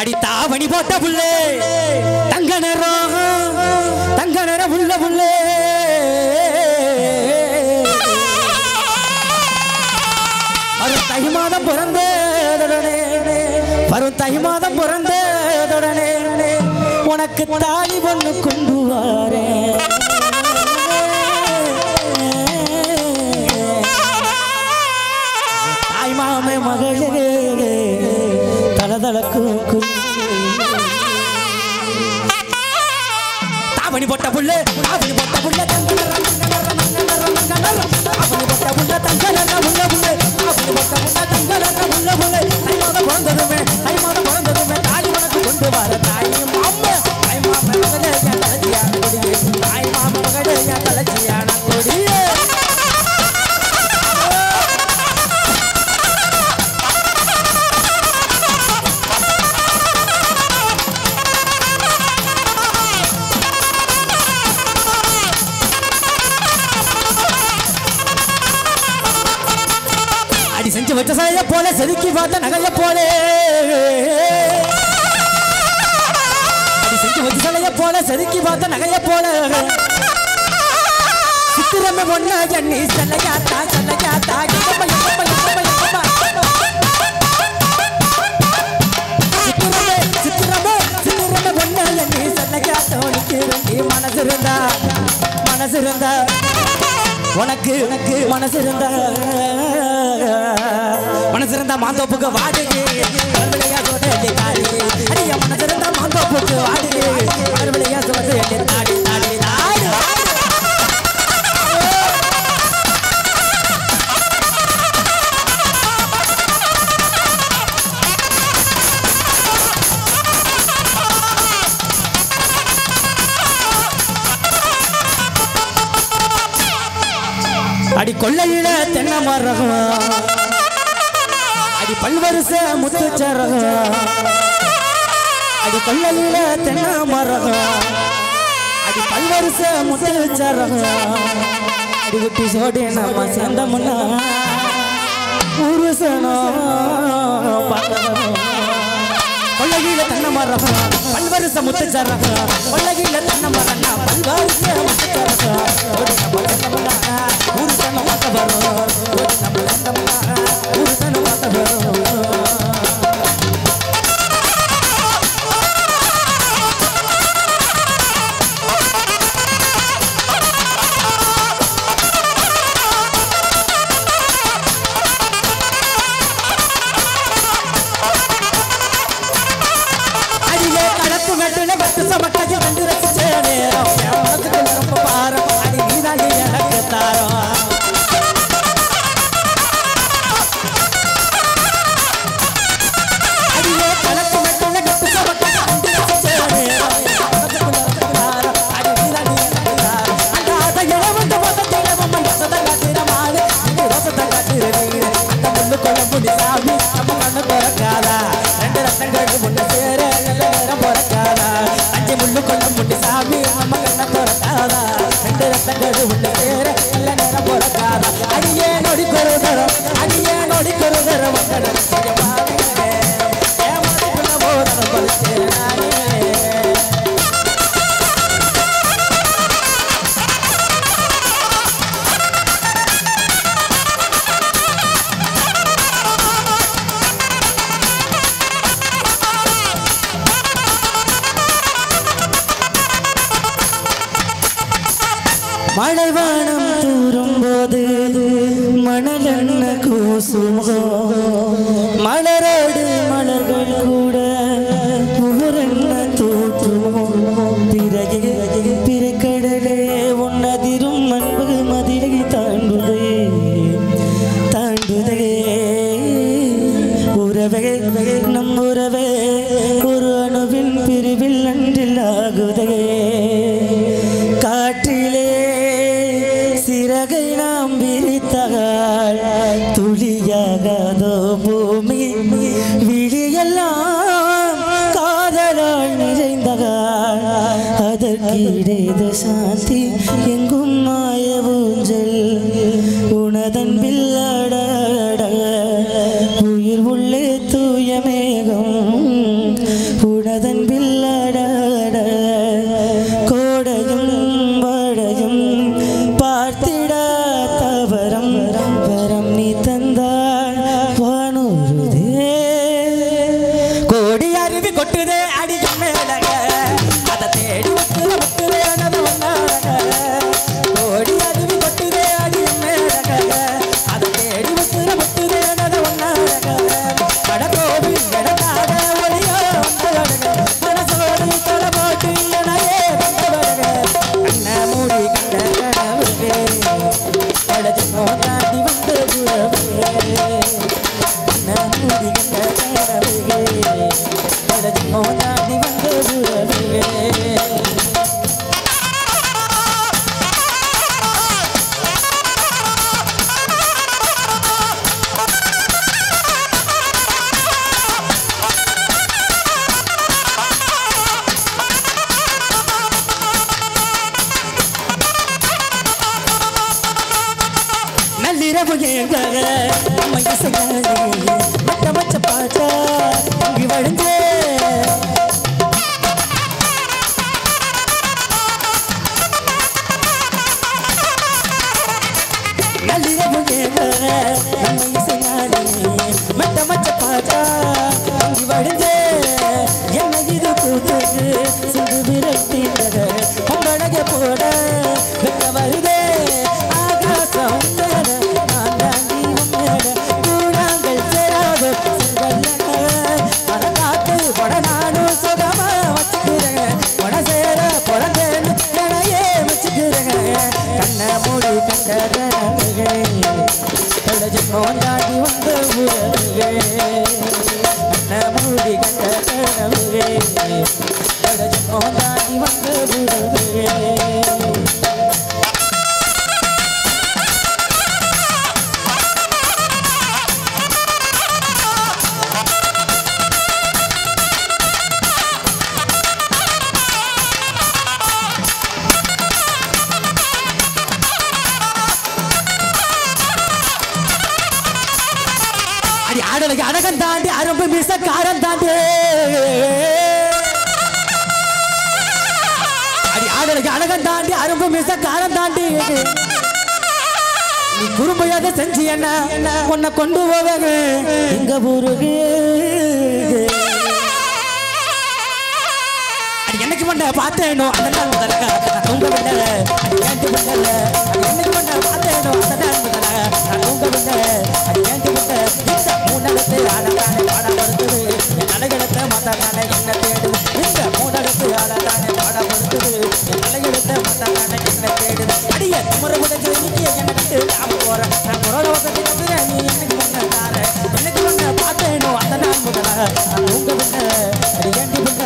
அடி தாவணி போட்ட புள்ளே தங்க நிறம் தங்க நிறம் உள்ள புள்ளே வரும் தை மாதம் பிறந்ததுடனே வரும் தை மாதம் பிறந்ததுடனே உனக்கு தாலி ஒண்ணு கொண்டு வரேன் தாய் மாமே மகளே தலதலக்கு தாவணி போட்ட புள்ளே தாவணி போட்ட புள்ளே தங்க நிறம், தங்க நிறம், தங்க நிறம், தங்க நிறம். தாவணி போட்ட புள்ளே தங்க நிறம் உள்ள புள்ளே தாவணி போட்ட புள்ளே தங்க நிறம் உள்ள புள்ளே தை மாதம் பிறந்ததுமே தை மாதம் பிறந்ததுமே தாய் உனக்கு கொண்டு வர தாய் மாமா தாய் மாமா மகளே என் தலைச்சியான கொடியே தாய் மாமா மகளே என் தலைச்சியான கொடியே அடி செஞ்சு வச்ச சாய போல செதுக்கி பார்த்த நகைய போல அடி செஞ்சு வச்ச சாய போல செதுக்கி பார்த்த நகைய போல சித்திரமே ஒண்ணா எண்ணி செல்லையாத்தா செல்லையாத்தா எங்கம்மா எங்கம்மா எங்கம்மா எங்கம்மா சித்திரமே சித்திரமே சித்திரமே ஒண்ணா எண்ணி செல்லையாத்தா உனக்கு ரெண்டி மனசு இருந்தா மனசு இருந்தா உனக்கு உனக்கு மனசு இருந்தா மனசு இருந்தா மாந்தோப்புக்கு வாடுது மறுபடியா சோட எண்ணி தாடி அடிய மனசு இருந்தா மாந்தோப்புக்கு வாடுது மறுபடியா சோட எண்ணி தாடி தாடி தாடி அடி கொள்ளையில தென்னை மரம் அடி பல்வரிச முத்துச்சரம் அடி கொள்ளையில தென்னை மரம் அடி பல்வரிச முத்துச்சரம் அடி குட்டி சோடி நம்ம சேர்ந்தமுன்னா புருஷனும் பார்க்கணும் கொள்ளகில தென்னை மரம் பல்வரிச முத்துச்சரம் கொள்ளகில தென்னை மரம் பல்வரிச முத்துச்சரம் ஓடி நம்ம சேர்ந்தமுன்னா புருஷனும் பார்க்க வரும் ஓடி நம்ம சேர்ந்தமுன்னா புருஷனும் பார்க்க வரும் அடியே கடத்து வெட்டுல பட்டு சமக்கையில் கண்டு ரசிச்ச நேரம் என் மனசுக்கு ரொம்ப பாரம் அடி நீதாண்டி எனக்கு தாரம் அடியே கடத்து வெட்டுல பட்டு சமக்கையில் கண்டு ரசிச்ச நேரம் என் மனசுக்கு ரொம்ப பாரம் அடி நீதாண்டி எனக்கு தாரம் அந்த அதை இளவந்த மதத்தில மம்ம யோசனை காட்டின மாறு இது ரோசத்தை காட்டுற நீரு அந்த முள்ளு கொள்ள முடி சாமி நம்ம கண்ணு திறக்காதா ரெண்டு ரத்தங்களுக்கு முன்ன சேர நல்ல நேரம் பிறக்காதா அஞ்சு முள்ளு கொள்ள முடி சாமி நம்ம கண்ண திறக்காதா ரெண்டு ரத்தங்களுக்கு முன்ன சேர நல்ல நேரம் பிறக்காதா அடியே நொடி கொரு தரம் அடியே நொடி கொரு தரம் வந்தடம் செய்யமானே ஏமாத்துக்குள்ள போதனம் பறிச்சேன் நானே மழைவானம் தூரும் போது மணலென்ன கூசுமோ மலரோடு மலர்கள் கூட ஊரென்ன தூற்றுமோ பிறகு பிறக்கடலே உன்னதிரும் அன்பு மதிலை தாண்டுதே தாண்டுதே உறவே நம் உறவே ஒரு அணுவின் பிரிவில் அன்றில் ஆகுதே காற்றிலே சிறகை நாம் விரித்தகாள் துளியாகாதோ பூமி விழியெல்லாம் காதலால் நிறைந்தகாள் அதற்கிடைது சாந்தி எங்கும் மாய ஊஞ்சல் உனதன் பில்லட உயிர் உள்ளே தூய மேகம் கொட்டுதே அடி மேலக அதை தேடி வைக்கிற முத்துவே எனது ஒன்னாக கோடி அருவி கொட்டுதே அடி மேலக அதை தேடி வைக்கிற முத்துவே எனது ஒன்னாக கடகோவில் கடக்காக ஒளியோ வந்தவடக மனசோடு தலை போட்டு எனையே வந்தவடக கண்ண மூடி கண்ட கனவுகே படச்சு தாண்டி வந்த உறவே கண்ண மூடி கண்ட கனவுகே படச்சு தாண்டி வந்த உறவே நள்ளிரவு ஏங்காக நம்ம இசையாலே மட்ட மச்ச பாட்டா இங்கு வழிஞ்சே நள்ளிரவு ஏங்காக நம்ம இசையாலே மட்ட மச்ச பாட்டா இங்கு வழிஞ்சே என்ன இது கூத்துக்கு சிந்து விரட்டினத பொங்கழக போட வெக்க வருதே ஆகாசம் மேல நான் தாண்டி உன்னேட கூழாங்கள் சேராத செங்கல்ல அத காத்து கொட நானும் சுகமா வச்சுக்கிறேன் கொட சேர பிறந்தேன்னு எனையே வச்சுக்கிறேன் கண்ணை மூடி கண்ட கனவுகளே தொலைஞ்சு போந்தாடி வந்த உறவுகளே கண்ணை மூடி கண்ட கனவுகளே தொலைஞ்சு போந்தாடி வந்த உறவுகளே அடி ஆடலுக்கு அழகன் தாண்டி அரும்பு மிசக்காரன் தாண்டி அடி ஆடலுக்கு அழகன் தாண்டி அரும்பு மிசக்காரன் தாண்டி நீ குறும்பையாக செஞ்சு என்ன உன்னை கொண்டு போவாங்க எங்க ஊருக்கு அடி என்னைக்கு பண்ண பார்த்தேனோ அந்த நாள் முதல்ல நான் தூங்கவில்லை அடி ஏண்டு விடல அடி என்னைக்கு பண்ண பார்த்தேனோ அந்த நாள் முதல்ல நான் தூங்கவில்லை அடி ஏண்டு விட்ட இந்த மூணகத்து ஆளதானே பாடப்படுத்துது என் தலையெழுத்த மத்தானே என்ன தேடுது இந்த மூணகத்து ஆளதானே பாடப்படுத்துது என் தலையெழுத்த மத்தானே என்ன தேடுது அடிய முறை உடஞ்சு நீ என்ன விட்டு நான் போறேன் நான் முறை வசதி நம்புறேன் நீ எனக்கு முன்ன தார என்னைக்கு பண்ண பார்த்தேனோ அந்த நாள் முதல்ல நான் தூங்கவில்லை அடி ஏண்டு விட்ட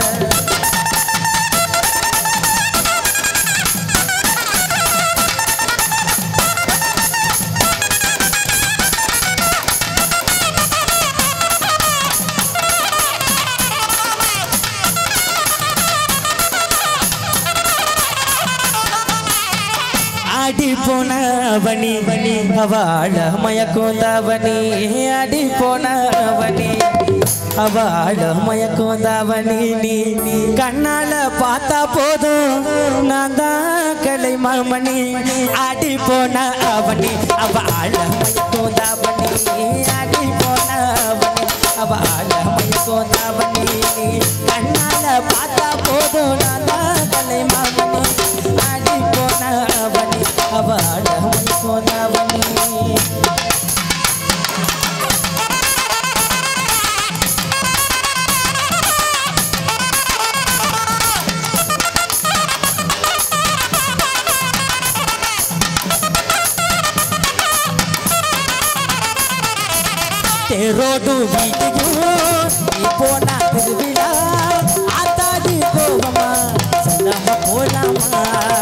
அடி போன வனி வனி அவள மயக்கோந்தாவணி அடி போன வனி அவள மயக்கோந்தாவணி நீ நீ கண்ணால பார்த்தா போதும் நான் தான் கலை மாமணி அடி போன அவனி அவள மயக்கோந்தாவணி அடி போன அவனி அவள மயக்கோந்தாவணி கண்ணால பார்த்தா போதும் நான் தான் கலை மாமணி அடி போன அவனி அவள மயக்கோந்தாவணி தேரோடு வீட்டையும் நீ போனா திருவிழா ஆத்தாடி போவமா சொல்லாம போலாமா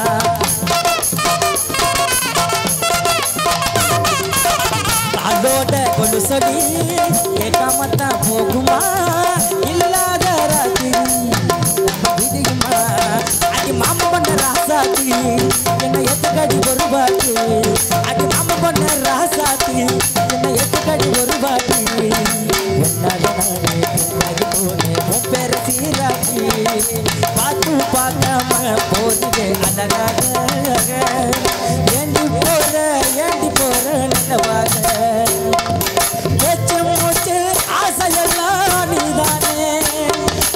அதோட கொண்டு சொல்லி கேட்காம தான் போகுமா இல்லாத ராத்திரி நம்ம விதியுமா அடி மாமா பண்ண ராசாத்தி என்ன எத்துக்கடி ஒரு பாட்டு அடி மாமா பண்ண ராசாத்தி என்ன எத்துக்கடி ஒரு பாட்டு ஒன்னாக நானே பின்னாடி போனேன் உன் பேர சீராக்கி பார்த்து பார்க்காம போதுவே அழகாக ஏண்டி போற ஏண்டி போற நல்லவாக பேச்சு மூச்சு ஆசையெல்லாம் நீதானே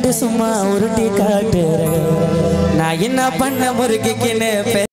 சும்மா உருட்டி காட்டுற நான் என்ன பண்ண முறுக்கிக்கின்னு